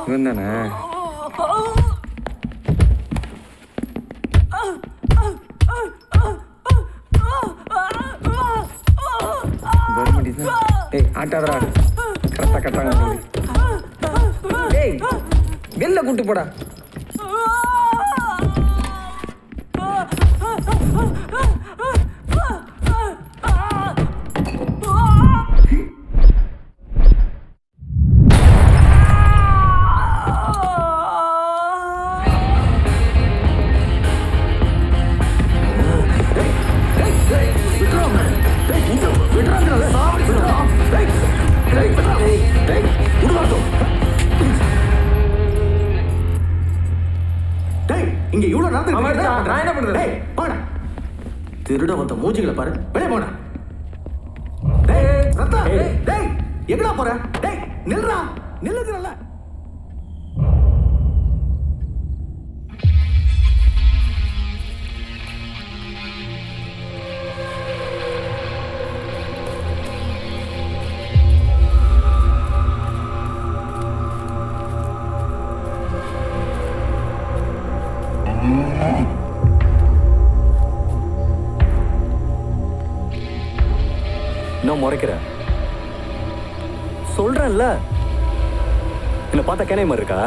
இவன் தானே கவர்மெண்ட் தான் ஏய் ஆட்டாதரா கரெக்டாக கட்டாங்க ஏய் வெளில கூட்டு போடா டேய் இங்க இவ்வளவு நேரத்துக்கு ஆமா, என்ன நான் பண்ற? என்ன பண்றது? டேய் போடா திருட வந்த மூஞ்சிகளை பாரு வெளியே போடா டேய் ரத்தா ஏய். டேய் எங்கடா போற டேய் நில்றா நில்லுங்கறல இன்னும் முறைக்கிற சொல்றேன்ல என்ன பார்த்தா கேனை மாதிரி இருக்கா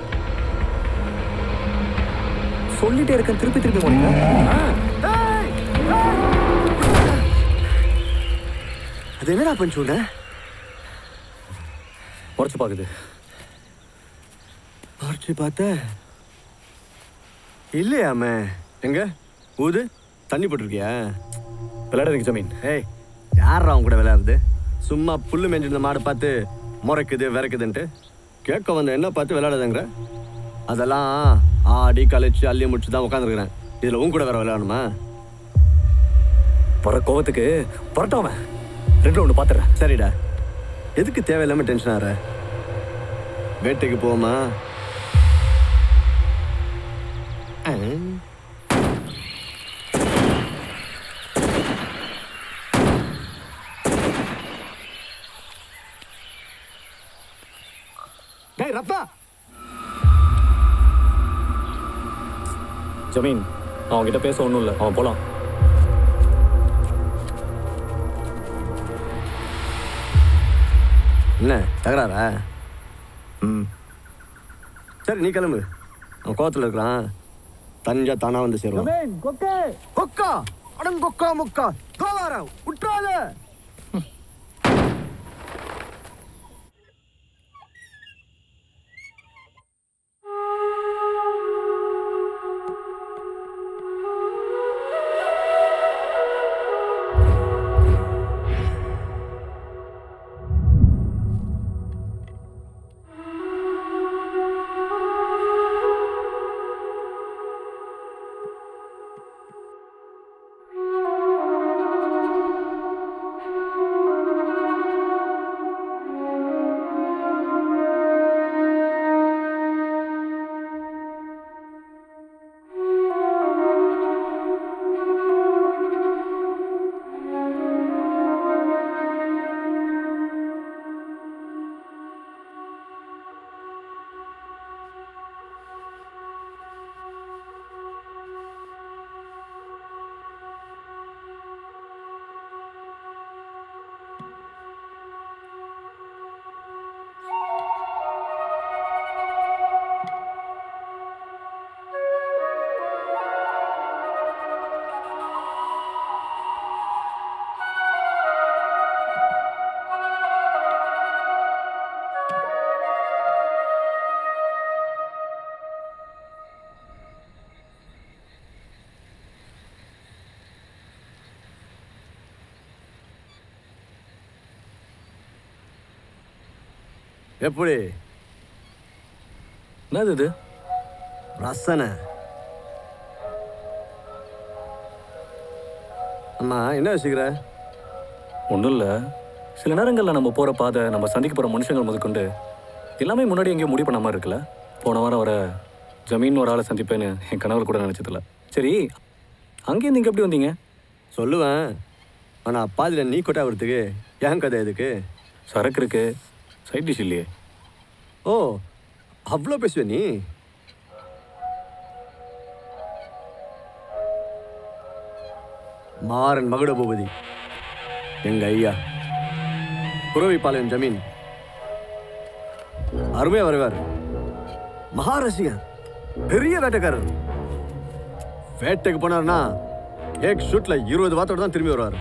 சொல்லிட்டே இருக்கேன் திருப்பி திருப்பி முறைக்கிற அது என்னடா பண்ணி சொல்ற முறைச்சு பாக்குது பார்த்து பார்த்த இல்லையாமே எங்க ஊது தண்ணி போட்டிருக்கியா விளையாடுறதுக்கு ஜமீன் ஏய் யார் அவன் கூட விளையாடுறது சும்மா புல்லு மேஞ்சிருந்த மாடு பார்த்து முறைக்குது விறக்குதுன்ட்டு கேட்க வந்த என்ன பார்த்து விளையாடுதுங்கிற அதெல்லாம் ஆடி கழிச்சு அள்ளி முடிச்சு தான் உட்காந்துருக்குறேன் இதில் உன் கூட வேற விளையாடணுமா வர கோவத்துக்கு வரட்டும் அவன் ரெண்டு ஒன்று பார்த்துறேன் சரிடா எதுக்கு தேவையில்லாம டென்ஷன் ஆற வேட்டைக்கு போமா டேய் ரப்பா ஜமீன் அவன் கிட்ட பேச ஒன்றும் இல்லை அவன் போலாம் என்ன தகராறா ம் சரி நீ கிளம்பு அவன் கோவத்தில் இருக்கிறான் தனிஞ்சா தானா வந்து சேருவான் கொக்கா அடங்கொக்கா முக்கா கோவாரா விட்டுறாத எப்படி என்னது இது ரசனை அம்மா என்ன யோசிக்கிற ஒன்றும் இல்லை சில நேரங்களில் நம்ம போகிற பாதை நம்ம சந்திக்க போகிற மனுஷங்கள் முதற்கொண்டு எல்லாமே முன்னாடி எங்கேயும் முடிவு பண்ண மாதிரி இருக்குல்ல போன வாரம் வர ஜமீன் ஒரு ஆளை சந்திப்பேன்னு என் கணவர் கூட நினச்சதில்ல சரி அங்கேருந்து இங்கே எப்படி வந்தீங்க சொல்லுவேன் ஆனால் பாதியில் நீ கொட்டா வரத்துக்கு ஏன் கதை எதுக்கு சரக்கு இருக்கு சைட் டிஷ் இல்லையே ஓ அவ்வளோ பேசுவே நீ மாறன் மகுட பூபதி எங்க ஐயா புறவிப்பாளையம் ஜமீன் அருமையா வருவார் மகாரசிகர் பெரிய வேட்டைக்காரர் வேட்டைக்கு போனார்னா ஏக் ஷூட்ல இருபது வார்த்தோட தான் திரும்பி வருவார்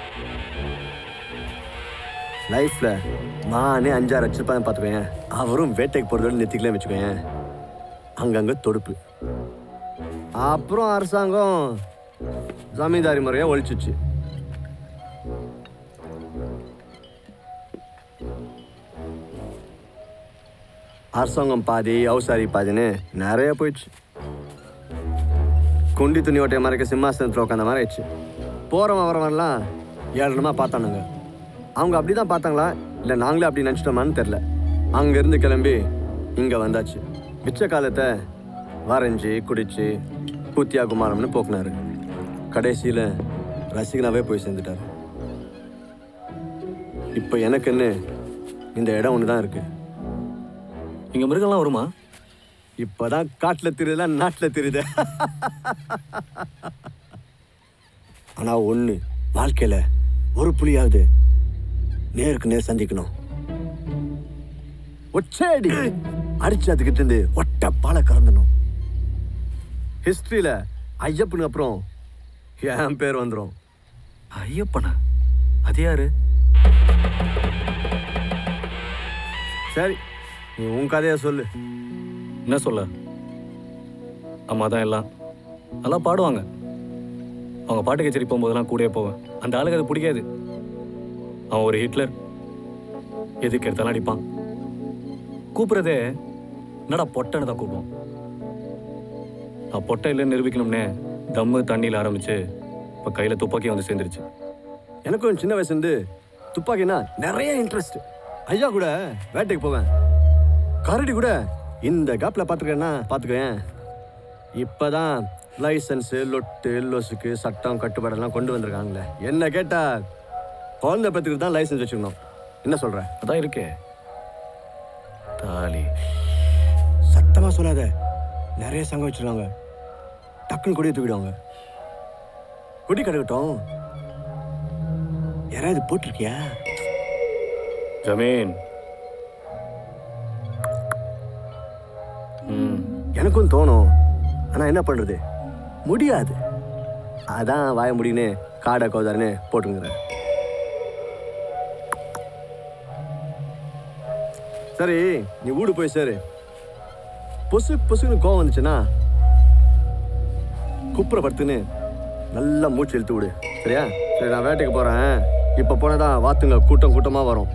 லைஃப்ல நானே அஞ்சாறு வச்சிருப்பேன் பார்த்துக்கோங்க அவரும் வேட்டைக்கு போறதோட நெத்திக்கலாம் வச்சுக்கோங்க அங்கங்க தொடுப்பு அப்புறம் அரசாங்கம் ஜமீன்தாரி முறையா ஒழிச்சிச்சு அரசாங்கம் பாதி அவுசாரி பாதின்னு நிறைய போயிடுச்சு குண்டி துணி ஓட்டைய மறைக்க சிம்மாசனத்தில் உட்காந்த மாதிரி ஆயிடுச்சு போகிறவன் வரவன்லாம் ஏழனமாக பார்த்தானுங்க அவங்க அப்படி தான் பார்த்தாங்களா இல்லை நாங்களே அப்படி நினச்சிட்டோமான்னு தெரில அங்கேருந்து கிளம்பி இங்கே வந்தாச்சு மிச்ச காலத்தை வரைஞ்சி குடிச்சு கூத்தியா குமாரம்னு போக்குனாரு கடைசியில் ரசிகனாவே போய் சேர்ந்துட்டார் இப்போ எனக்குன்னு இந்த இடம் ஒன்று தான் இருக்குது இங்கே மிருகம்லாம் வருமா இப்பதான் காட்டுல தெரியுதா நாட்டுல தெரியுது ஆனா ஒண்ணு வாழ்க்கையில ஒரு புலியாவது நேருக்கு நேர் சந்திக்கணும் ஒச்சேடி அடிச்சு அதுக்கிட்ட இருந்து ஒட்ட பால கறந்தணும் ஹிஸ்டரியில ஐயப்பனுக்கு அப்புறம் என் பேர் வந்துடும் ஐயப்பனா அது யாரு சரி நீ உன் கதையை சொல்லு என்ன சொல்ல அம்மா தான் எல்லாம் நல்லா பாடுவாங்க அவங்க பாட்டு கச்சேரி போகும்போதெல்லாம் கூடயே போவேன் அந்த ஆளுக்கு அது பிடிக்காது அவன் ஒரு ஹிட்லர் எதுக்கு எடுத்தாலும் அடிப்பான் கூப்பிட்றதே என்னடா பொட்டைன்னு தான் கூப்பிடுவோம் நான் பொட்டை இல்லைன்னு நிரூபிக்கணும்னே தம்மு தண்ணியில் ஆரம்பிச்சு இப்போ கையில் துப்பாக்கி வந்து சேர்ந்துருச்சு எனக்கும் சின்ன வயசுலேருந்து துப்பாக்கினா நிறைய இன்ட்ரெஸ்ட் ஐயா கூட வேட்டைக்கு போவேன் கரடி கூட இந்த கேப்பில் பார்த்துருக்கேன்னா பார்த்துக்கேன் இப்போதான் லைசன்ஸு லொட்டு லொசுக்கு சட்டம் கட்டுப்பாடெல்லாம் கொண்டு வந்திருக்காங்களே என்ன கேட்டால் குழந்தை பத்துக்கு தான் லைசன்ஸ் வச்சுக்கணும் என்ன சொல்கிற அதான் இருக்கே தாலி சத்தமாக சொல்லாத நிறைய சங்கம் வச்சுருக்காங்க டக்குன்னு கொடியை தூக்கிடுவாங்க கொடி கிடக்கட்டும் யாராவது போட்டிருக்கியா ஜமீன் ம் எனக்கும் தோணும் ஆனால் என்ன பண்ணுறது முடியாது அதான் வாய முடியுன்னு காடை கோதாருன்னு போட்டுங்கிறேன் சரி நீ வீடு போய் சேரு பொசு பொசுன்னு கோவம் வந்துச்சுன்னா குப்புற படுத்துன்னு நல்லா மூச்சு இழுத்து விடு சரியா சரி நான் வேட்டைக்கு போகிறேன் இப்போ போனதான் வாத்துங்க கூட்டம் கூட்டமாக வரும்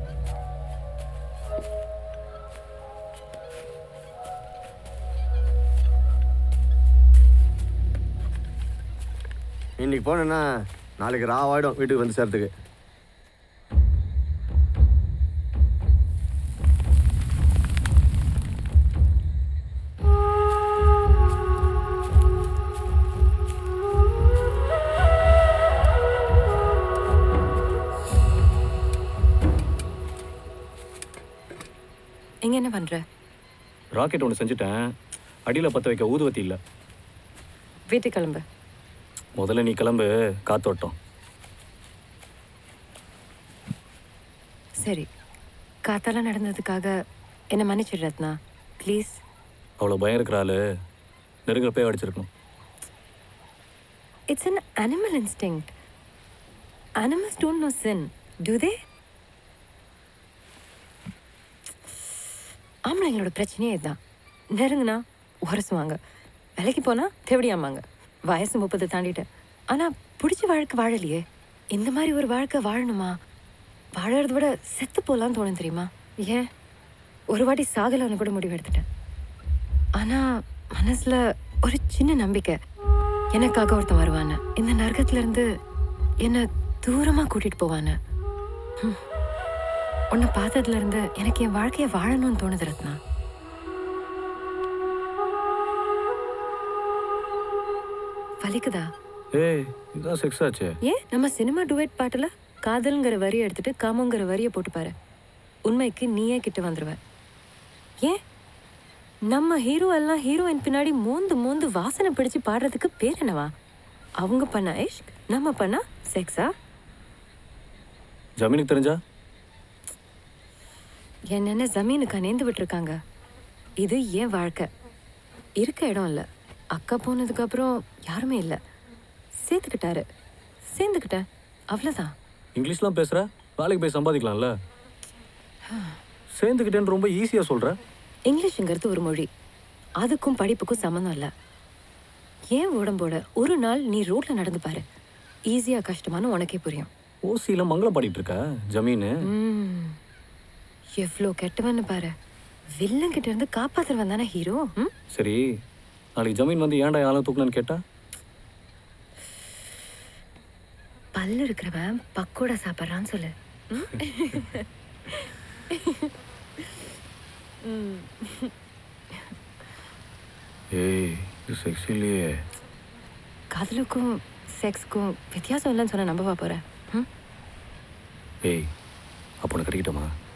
இன்னைக்கு போனேன்னா நாளைக்கு ராவாயிடும் வீட்டுக்கு வந்து சேர்த்துக்கு இங்க என்ன பண்ற ராக்கெட் ஒன்று செஞ்சுட்டேன் அடியில் பற்ற வைக்க ஊதுவத்தி இல்லை வீட்டுக்கு கிளம்பு முதல்ல நீ கிளம்பு காத்தோட்டம் சரி காத்தால நடந்ததுக்காக என்ன மன்னிச்சிடு ரத்னா ப்ளீஸ் அவ்வளோ பயம் இருக்கிற ஆளு நெருங்கப்பே அடிச்சிருக்கணும் it's an animal instinct animals don't know sin do they ஆம்பளைங்களோட பிரச்சனையே இதுதான் நெருங்குனா உரசுவாங்க வேலைக்கு போனா தேவடியாமாங்க வயசு முப்பது தாண்டிட்டேன் ஆனா பிடிச்ச வாழ்க்கை வாழலையே இந்த மாதிரி ஒரு வாழ்க்கை வாழணுமா வாழறத விட செத்து போலான்னு தோணும் தெரியுமா ஏன் ஒரு வாட்டி சாகலான்னு கூட முடிவு எடுத்துட்டேன் ஆனா மனசுல ஒரு சின்ன நம்பிக்கை எனக்காக ஒருத்தன் வருவான்னு இந்த நரகத்துல இருந்து என்ன தூரமா கூட்டிட்டு போவான்னு ஹம். உன்னை பார்த்ததுல இருந்து எனக்கு என் வாழ்க்கைய வாழணும்னு தோணுது ரத்னா வலிக்குதா ஏய் இதுதான் செக்ஸ் ஆச்சே ஏன் நம்ம சினிமா டுவேட் பாட்டுல காதல்ங்கிற வரியை எடுத்துட்டு காமங்கிற வரியை போட்டு பாரு உண்மைக்கு நீயே கிட்ட வந்துருவ ஏன் நம்ம ஹீரோ எல்லாம் ஹீரோயின் பின்னாடி மோந்து மோந்து வாசனை பிடிச்சு பாடுறதுக்கு பேர் என்னவா அவங்க பண்ண இஷ்க் நம்ம பண்ணா செக்ஸா ஜமீனுக்கு தெரிஞ்சா என்னென்ன ஜமீனுக்கு நேர்ந்து விட்டுருக்காங்க இது ஏன் வாழ்க்கை இருக்க இடம் இல்லை அக்கா போனதுக்கு அப்புறம் யாருமே இல்லை சேர்த்துக்கிட்டாரு சேர்ந்துக்கிட்டேன் அவ்வளோதான் இங்கிலீஷ்லாம் பேசுற வேலைக்கு போய் சம்பாதிக்கலாம்ல சேர்ந்துக்கிட்டேன்னு ரொம்ப ஈஸியா சொல்ற இங்கிலீஷுங்கிறது ஒரு மொழி அதுக்கும் படிப்புக்கும் சம்மந்தம் இல்லை ஏன் உடம்போட ஒரு நாள் நீ ரோட்ல நடந்து பாரு ஈஸியா கஷ்டமானு உனக்கே புரியும் ஓசியில மங்களம் பாடிட்டு இருக்க ஜமீனு ம், எவ்வளோ கெட்டவன்னு பாரு வில்லன் கிட்ட இருந்து காப்பாத்துறவன் தானே ஹீரோ ம் சரி நாளைக்கு ஜமீன் வந்து ஏன்டா யாரும் தூக்குனான்னு கேட்டா பல்லு இருக்கிறவன் பக்கோடா சாப்பிட்றான்னு சொல்லு ஏய் இது செக்ஸ் இல்லையே காதலுக்கும் செக்ஸ்க்கும் வித்தியாசம் இல்லைன்னு சொன்ன நம்பவா போற ம் ஏய் அப்போ உனக்கு கிடைக்கட்டுமா